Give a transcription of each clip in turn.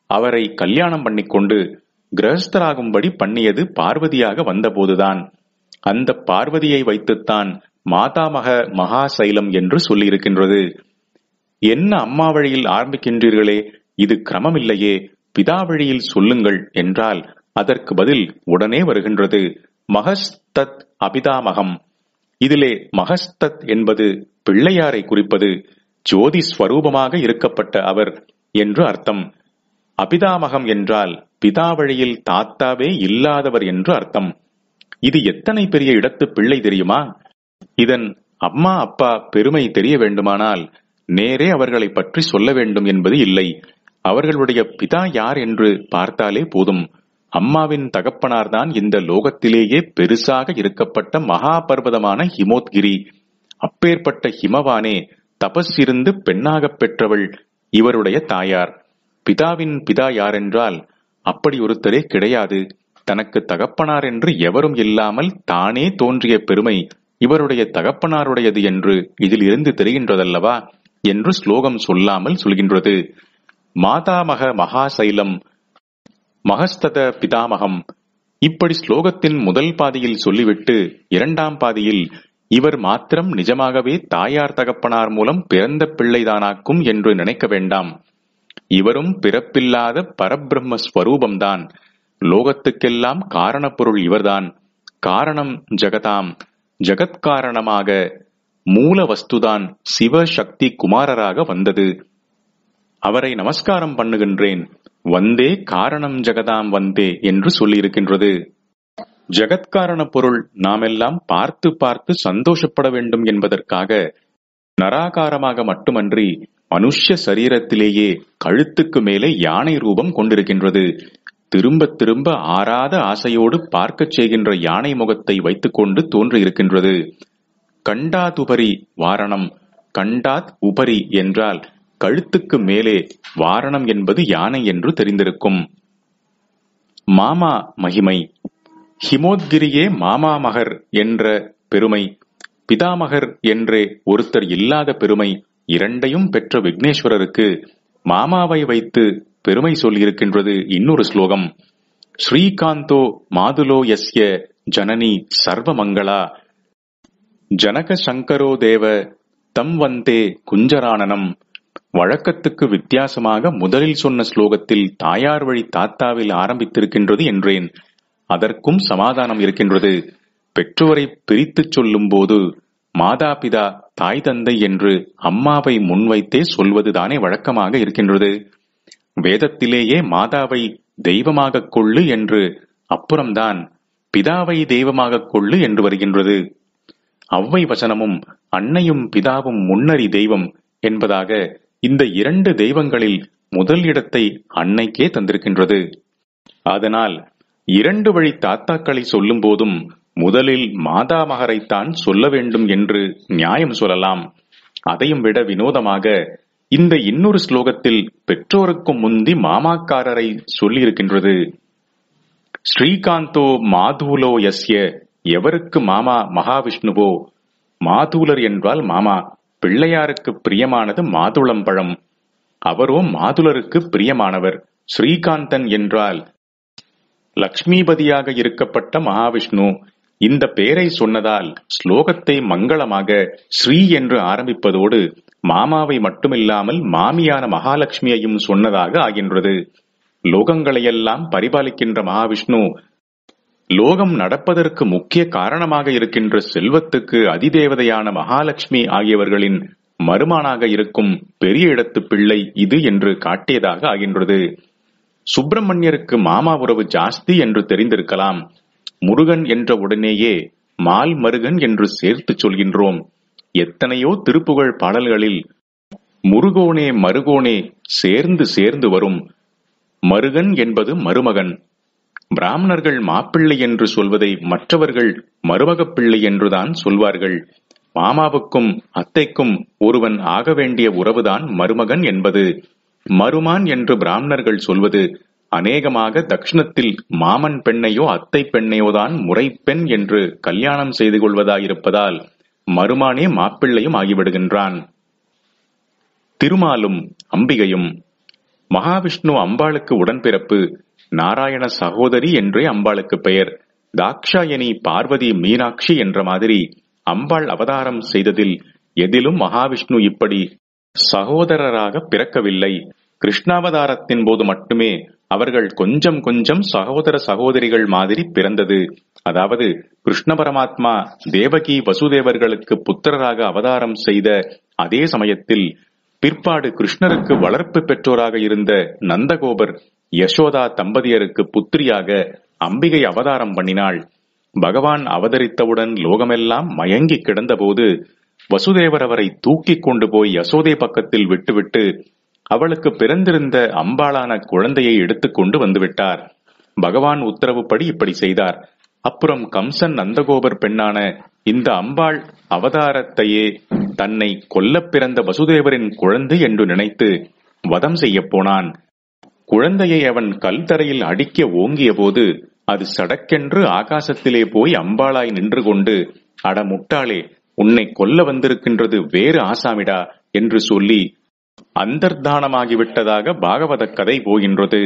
அவரை கல்யாணம் பண்ணிக்கொண்டு கிரகஸ்தராகும்படி பண்ணியது பார்வதியாக வந்தபோதுதான் அந்த பார்வதியை வைத்துத்தான் மாதாமக மகாசைலம் என்று சொல்லியிருக்கின்றது என்ன அம்மா வழியில் ஆரம்பிக்கின்றீர்களே இது கிரமமில்லையே பிதா வழியில் சொல்லுங்கள் என்றால் அதற்கு பதில் உடனே வருகின்றது மகஸ்தத் அபிதாமகம் இதிலே மகஸ்தத் என்பது பிள்ளையாரை குறிப்பது ஜோதி ஸ்வரூபமாக இருக்கப்பட்ட அவர் என்று அர்த்தம் அபிதாமகம் என்றால் பிதா வழியில் தாத்தாவே இல்லாதவர் என்று அர்த்தம் இது எத்தனை பெரிய இடத்து பிள்ளை தெரியுமா இதன் அம்மா அப்பா பெருமை தெரிய வேண்டுமானால் நேரே அவர்களை பற்றி சொல்ல வேண்டும் என்பது இல்லை அவர்களுடைய பிதா யார் என்று பார்த்தாலே போதும் அம்மாவின் தகப்பனார்தான் இந்த லோகத்திலேயே பெருசாக இருக்கப்பட்ட மகாபர்வதமான ஹிமோத்கிரி அப்பேற்பட்ட ஹிமவானே தபஸ் இருந்து பெண்ணாகப் பெற்றவள் இவருடைய தாயார் பிதாவின் பிதா யாரென்றால் அப்படி ஒருத்தரே கிடையாது தனக்கு தகப்பனார் என்று எவரும் இல்லாமல் தானே தோன்றிய பெருமை இவருடைய தகப்பனாருடையது என்று இதில் இருந்து தெரிகின்றதல்லவா என்று ஸ்லோகம் சொல்லாமல் சொல்கின்றது மாதாமக மகாசைலம் மகஸ்தத பிதாமகம் இப்படி ஸ்லோகத்தின் முதல் பாதியில் சொல்லிவிட்டு இரண்டாம் பாதியில் இவர் மாத்திரம் நிஜமாகவே தாயார் தகப்பனார் மூலம் பிறந்த பிள்ளைதானாக்கும் என்று நினைக்க வேண்டாம் இவரும் பிறப்பில்லாத பரபிரம்ம ஸ்வரூபம்தான் லோகத்துக்கெல்லாம் காரணப்பொருள் இவர்தான் காரணம் ஜெகதாம் ஜெகத்காரணமாக மூல வஸ்துதான் சிவ சக்தி குமாரராக வந்தது அவரை நமஸ்காரம் பண்ணுகின்றேன் வந்தே காரணம் ஜெகதாம் வந்தே என்று சொல்லியிருக்கின்றது ஜெகத்காரண பொருள் நாமெல்லாம் பார்த்து பார்த்து சந்தோஷப்பட வேண்டும் என்பதற்காக நராகாரமாக மட்டுமன்றி மனுஷ்ய சரீரத்திலேயே கழுத்துக்கு மேலே யானை ரூபம் கொண்டிருக்கின்றது திரும்ப திரும்ப ஆறாத ஆசையோடு பார்க்கச் செய்கின்ற யானை முகத்தை வைத்துக்கொண்டு தோன்றியிருக்கின்றது கண்டாதுபரி வாரணம் கண்டாத் உபரி என்றால் கழுத்துக்கு மேலே வாரணம் என்பது யானை என்று தெரிந்திருக்கும் மாமா மகிமை ஹிமோத்கிரியே மாமாமகர் என்ற பெருமை பிதாமகர் என்றே ஒருத்தர் இல்லாத பெருமை இரண்டையும் பெற்ற விக்னேஸ்வரருக்கு மாமாவை வைத்து பெருமை சொல்லியிருக்கின்றது இன்னொரு ஸ்லோகம் ஸ்ரீகாந்தோ மாதுலோ யஸ்ய ஜனனி சர்வமங்களா ஜனக சங்கரோ தேவ தம் வந்தே குஞ்சரானனம் வழக்கத்துக்கு வித்தியாசமாக முதலில் சொன்ன ஸ்லோகத்தில் தாயார் வழி தாத்தாவில் ஆரம்பித்திருக்கின்றது என்றேன் அதற்கும் சமாதானம் இருக்கின்றது பெற்றோரை பிரித்துச் சொல்லும் போது மாதா பிதா தாய் தந்தை என்று அம்மாவை முன்வைத்தே சொல்வதுதானே வழக்கமாக இருக்கின்றது வேதத்திலேயே மாதாவை தெய்வமாகக் கொள்ளு என்று அப்புறம்தான் பிதாவை தெய்வமாகக் கொள்ளு என்று வருகின்றது அவ்வை வசனமும் அன்னையும் பிதாவும் முன்னறி தெய்வம் என்பதாக இந்த இரண்டு தெய்வங்களில் முதல் இடத்தை அன்னைக்கே தந்திருக்கின்றது அதனால் இரண்டு வழி தாத்தாக்களை சொல்லும் போதும் முதலில் மாதாமகரைத்தான் சொல்ல வேண்டும் என்று நியாயம் சொல்லலாம் அதையும் விட வினோதமாக இந்த இன்னொரு ஸ்லோகத்தில் பெற்றோருக்கும் முந்தி மாமாக்காரரை சொல்லியிருக்கின்றது ஸ்ரீகாந்தோ மாதூலோ யஸ்ய எவருக்கு மாமா மகாவிஷ்ணுவோ மாதூலர் என்றால் மாமா பிள்ளையாருக்கு பிரியமானது மாதுளம் பழம் அவரோ மாதுளருக்கு பிரியமானவர் ஸ்ரீகாந்தன் என்றால் லக்ஷ்மிபதியாக இருக்கப்பட்ட மகாவிஷ்ணு இந்த பெயரை சொன்னதால் ஸ்லோகத்தை மங்களமாக ஸ்ரீ என்று ஆரம்பிப்பதோடு மாமாவை மட்டுமில்லாமல் மாமியான மகாலட்சுமியையும் சொன்னதாக ஆகின்றது லோகங்களையெல்லாம் பரிபாலிக்கின்ற மகாவிஷ்ணு லோகம் நடப்பதற்கு முக்கிய காரணமாக இருக்கின்ற செல்வத்துக்கு அதிதேவதையான மகாலட்சுமி ஆகியவர்களின் மருமானாக இருக்கும் பெரிய இடத்து பிள்ளை இது என்று காட்டியதாக ஆகின்றது சுப்பிரமணியருக்கு மாமா உறவு ஜாஸ்தி என்று தெரிந்திருக்கலாம் முருகன் என்ற உடனேயே மால் மருகன் என்று சேர்த்து சொல்கின்றோம் எத்தனையோ திருப்புகழ் பாடல்களில் முருகோனே மருகோனே சேர்ந்து சேர்ந்து வரும் மருகன் என்பது மருமகன் பிராமணர்கள் மாப்பிள்ளை என்று சொல்வதை மற்றவர்கள் மருமகப் பிள்ளை என்றுதான் சொல்வார்கள் மாமாவுக்கும் அத்தைக்கும் ஒருவன் ஆக வேண்டிய உறவுதான் மருமகன் என்பது மருமான் என்று பிராமணர்கள் சொல்வது அநேகமாக தக்ஷணத்தில் மாமன் பெண்ணையோ அத்தை பெண்ணையோதான் முறைப்பெண் என்று கல்யாணம் செய்து கொள்வதாயிருப்பதால் மருமானே மாப்பிள்ளையும் ஆகிவிடுகின்றான் திருமாலும் அம்பிகையும் மகாவிஷ்ணு அம்பாளுக்கு உடன்பிறப்பு நாராயண சகோதரி என்றே அம்பாளுக்கு பெயர் தாக்ஷாயணி பார்வதி மீனாட்சி என்ற மாதிரி அம்பாள் அவதாரம் செய்ததில் எதிலும் மகாவிஷ்ணு இப்படி சகோதரராக பிறக்கவில்லை கிருஷ்ணாவதாரத்தின் போது மட்டுமே அவர்கள் கொஞ்சம் கொஞ்சம் சகோதர சகோதரிகள் மாதிரி பிறந்தது அதாவது கிருஷ்ண பரமாத்மா தேவகி வசுதேவர்களுக்கு புத்திரராக அவதாரம் செய்த அதே சமயத்தில் பிற்பாடு கிருஷ்ணருக்கு வளர்ப்பு பெற்றோராக இருந்த நந்தகோபர் யசோதா தம்பதியருக்கு புத்திரியாக அம்பிகை அவதாரம் பண்ணினாள் பகவான் அவதரித்தவுடன் லோகமெல்லாம் மயங்கி கிடந்தபோது வசுதேவர் அவரை தூக்கிக் கொண்டு போய் யசோதை பக்கத்தில் விட்டுவிட்டு அவளுக்கு பிறந்திருந்த அம்பாளான குழந்தையை எடுத்துக்கொண்டு வந்துவிட்டார் பகவான் உத்தரவுப்படி இப்படி செய்தார் அப்புறம் கம்சன் நந்தகோபர் பெண்ணான இந்த அம்பாள் அவதாரத்தையே தன்னை கொல்லப் பிறந்த வசுதேவரின் குழந்தை என்று நினைத்து வதம் செய்யப் போனான் குழந்தையை அவன் கல் தரையில் அடிக்க ஓங்கிய போது அது சடக்கென்று ஆகாசத்திலே போய் அம்பாளாய் நின்று கொண்டு அட முட்டாளே உன்னை கொல்ல வந்திருக்கின்றது வேறு ஆசாமிடா என்று சொல்லி அந்தர்தானமாகிவிட்டதாக பாகவத கதை போகின்றது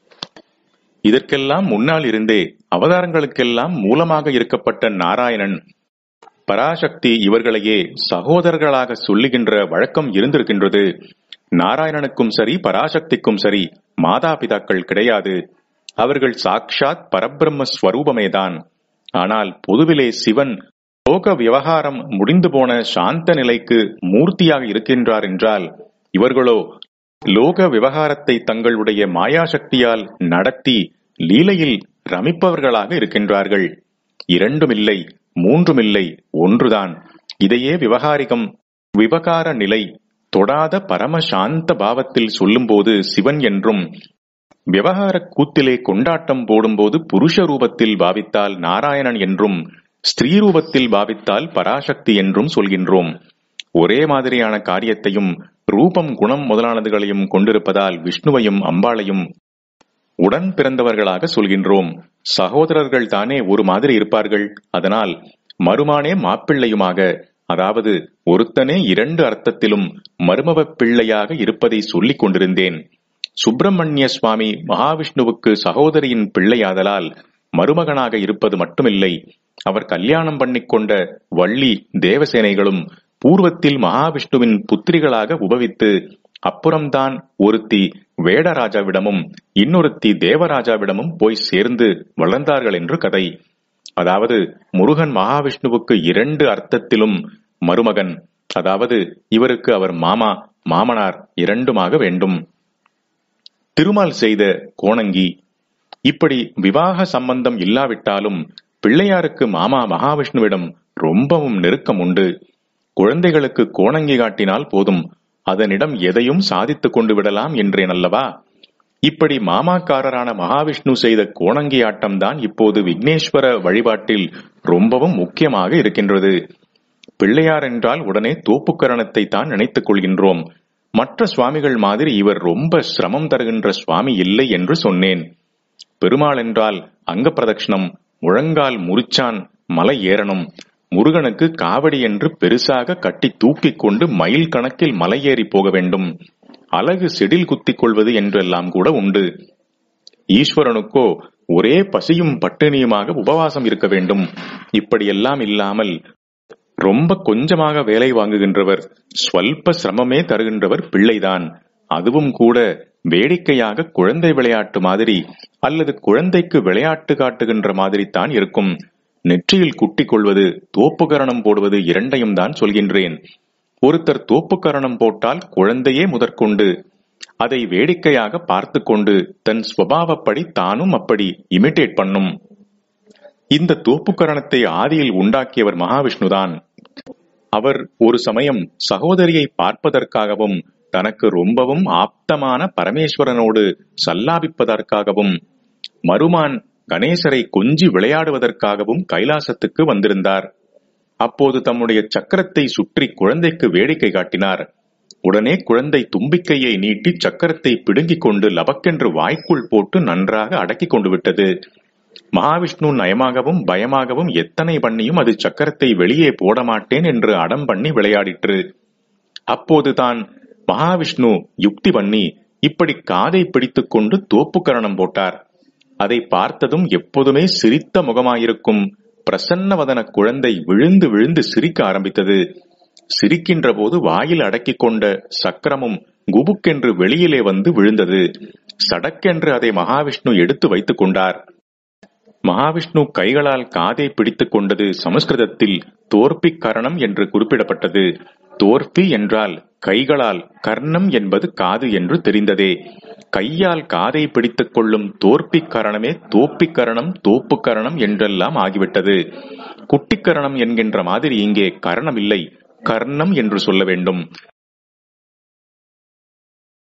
இதற்கெல்லாம் முன்னால் இருந்தே அவதாரங்களுக்கெல்லாம் மூலமாக இருக்கப்பட்ட நாராயணன் பராசக்தி இவர்களையே சகோதரர்களாக சொல்லுகின்ற வழக்கம் இருந்திருக்கின்றது நாராயணனுக்கும் சரி பராசக்திக்கும் சரி மாதா பிதாக்கள் கிடையாது அவர்கள் சாக்ஷாத் பரபிரம்ம ஸ்வரூபமேதான் ஆனால் பொதுவிலே சிவன் லோக விவகாரம் முடிந்து போன சாந்த நிலைக்கு மூர்த்தியாக இருக்கின்றார் என்றால் இவர்களோ லோக விவகாரத்தை தங்களுடைய மாயாசக்தியால் நடத்தி லீலையில் ரமிப்பவர்களாக இருக்கின்றார்கள் இரண்டுமில்லை மூன்றுமில்லை ஒன்றுதான் இதையே விவகாரிகம் விவகார நிலை தொடாத பரமசாந்த பாவத்தில் சொல்லும்போது சிவன் என்றும் விவகார கூத்திலே கொண்டாட்டம் போடும்போது புருஷ ரூபத்தில் பாவித்தால் நாராயணன் என்றும் ஸ்திரீ ரூபத்தில் பாவித்தால் பராசக்தி என்றும் சொல்கின்றோம் ஒரே மாதிரியான காரியத்தையும் ரூபம் குணம் முதலானதுகளையும் கொண்டிருப்பதால் விஷ்ணுவையும் அம்பாளையும் உடன் பிறந்தவர்களாக சொல்கின்றோம் சகோதரர்கள் தானே ஒரு மாதிரி இருப்பார்கள் அதனால் மருமானே மாப்பிள்ளையுமாக அதாவது ஒருத்தனே இரண்டு அர்த்தத்திலும் மருமவ பிள்ளையாக இருப்பதை சொல்லிக் கொண்டிருந்தேன் சுப்பிரமணிய சுவாமி மகாவிஷ்ணுவுக்கு சகோதரியின் பிள்ளையாதலால் மருமகனாக இருப்பது மட்டுமில்லை அவர் கல்யாணம் பண்ணிக்கொண்ட வள்ளி தேவசேனைகளும் பூர்வத்தில் மகாவிஷ்ணுவின் புத்திரிகளாக உபவித்து அப்புறம்தான் ஒருத்தி வேடராஜாவிடமும் இன்னொருத்தி தேவராஜாவிடமும் போய் சேர்ந்து வளர்ந்தார்கள் என்று கதை அதாவது முருகன் மகாவிஷ்ணுவுக்கு இரண்டு அர்த்தத்திலும் மருமகன் அதாவது இவருக்கு அவர் மாமா மாமனார் இரண்டுமாக வேண்டும் திருமால் செய்த கோணங்கி இப்படி விவாக சம்பந்தம் இல்லாவிட்டாலும் பிள்ளையாருக்கு மாமா மகாவிஷ்ணுவிடம் ரொம்பவும் நெருக்கம் உண்டு குழந்தைகளுக்கு கோணங்கி காட்டினால் போதும் அதனிடம் எதையும் சாதித்துக் கொண்டு விடலாம் என்றேன் அல்லவா இப்படி மாமாக்காரரான மகாவிஷ்ணு செய்த கோணங்கி ஆட்டம்தான் இப்போது விக்னேஸ்வர வழிபாட்டில் ரொம்பவும் முக்கியமாக இருக்கின்றது பிள்ளையார் என்றால் உடனே தோப்புக்கரணத்தை தான் நினைத்துக் கொள்கின்றோம் மற்ற சுவாமிகள் மாதிரி இவர் ரொம்ப சிரமம் தருகின்ற சுவாமி இல்லை என்று சொன்னேன் பெருமாள் என்றால் அங்க பிரதட்சணம் முழங்கால் முறிச்சான் மலை ஏறணும் முருகனுக்கு காவடி என்று பெருசாக கட்டி தூக்கிக் கொண்டு மைல் கணக்கில் மலை ஏறி போக வேண்டும் அழகு செடில் குத்திக் கொள்வது என்றெல்லாம் கூட உண்டு ஈஸ்வரனுக்கோ ஒரே பசியும் பட்டினியுமாக உபவாசம் இருக்க வேண்டும் இப்படியெல்லாம் இல்லாமல் ரொம்ப கொஞ்சமாக வேலை வாங்குகின்றவர் ஸ்வல்ப சிரமமே தருகின்றவர் பிள்ளைதான் அதுவும் கூட வேடிக்கையாக குழந்தை விளையாட்டு மாதிரி அல்லது குழந்தைக்கு விளையாட்டு காட்டுகின்ற மாதிரி தான் இருக்கும் நெற்றியில் குட்டிக் கொள்வது தோப்புக்கரணம் போடுவது இரண்டையும் தான் சொல்கின்றேன் ஒருத்தர் தோப்புக்கரணம் போட்டால் குழந்தையே முதற்கொண்டு அதை வேடிக்கையாக பார்த்து கொண்டு தன் ஸ்வபாவப்படி தானும் அப்படி இமிட்டேட் பண்ணும் இந்த தோப்புக்கரணத்தை ஆதியில் உண்டாக்கியவர் மகாவிஷ்ணுதான் அவர் ஒரு சமயம் சகோதரியை பார்ப்பதற்காகவும் தனக்கு ரொம்பவும் ஆப்தமான பரமேஸ்வரனோடு சல்லாபிப்பதற்காகவும் மருமான் கணேசரை கொஞ்சி விளையாடுவதற்காகவும் கைலாசத்துக்கு வந்திருந்தார் அப்போது தம்முடைய சக்கரத்தை சுற்றி குழந்தைக்கு வேடிக்கை காட்டினார் உடனே குழந்தை தும்பிக்கையை நீட்டி சக்கரத்தை பிடுங்கிக் கொண்டு லபக்கென்று வாய்க்குள் போட்டு நன்றாக அடக்கிக் கொண்டு விட்டது மகாவிஷ்ணு நயமாகவும் பயமாகவும் எத்தனை பண்ணியும் அது சக்கரத்தை வெளியே போட மாட்டேன் என்று அடம் பண்ணி விளையாடிற்று அப்போதுதான் மகாவிஷ்ணு யுக்தி பண்ணி இப்படி காதை பிடித்துக் கொண்டு தோப்பு கரணம் போட்டார் அதை பார்த்ததும் எப்போதுமே சிரித்த முகமாயிருக்கும் பிரசன்னவதன குழந்தை விழுந்து விழுந்து சிரிக்க ஆரம்பித்தது சிரிக்கின்ற போது வாயில் அடக்கிக் கொண்ட சக்கரமும் குபுக்கென்று வெளியிலே வந்து விழுந்தது சடக்கென்று அதை மகாவிஷ்ணு எடுத்து வைத்துக் கொண்டார் மகாவிஷ்ணு கைகளால் காதை பிடித்துக் கொண்டது சமஸ்கிருதத்தில் தோற்பி கரணம் என்று குறிப்பிடப்பட்டது தோற்பி என்றால் கைகளால் கர்ணம் என்பது காது என்று தெரிந்ததே கையால் காதை பிடித்துக் கொள்ளும் தோற்பி கரணமே தோப்பி கரணம் தோப்பு கரணம் என்றெல்லாம் ஆகிவிட்டது குட்டிக்கரணம் என்கின்ற மாதிரி இங்கே கரணம் இல்லை கர்ணம் என்று சொல்ல வேண்டும்